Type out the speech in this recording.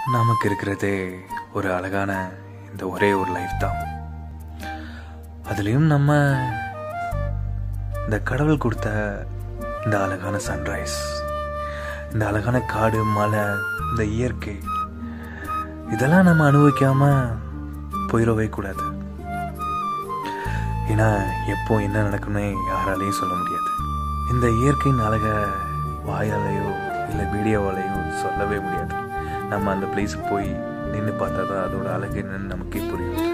நமக்கு இருக்கிறதே ஒரு அழகான இந்த ஒரே ஒரு லைஃப் தான் அதுலேயும் நம்ம இந்த கடவுள் கொடுத்த இந்த அழகான சன்ரைஸ் இந்த அழகான காடு மலை இந்த இயற்கை இதெல்லாம் நம்ம அனுபவிக்காம போயிடவே கூடாது ஏன்னா எப்போ என்ன நடக்கும்னு யாராலையும் சொல்ல முடியாது இந்த இயற்கையின் அழக வாயாலையோ இல்லை வீடியோவாலையோ சொல்லவே முடியாது நம்ம அந்த பிளேஸுக்கு போய் நின்று பார்த்தா தான் அதோட அழகு என்னன்னு நமக்கே புரியும்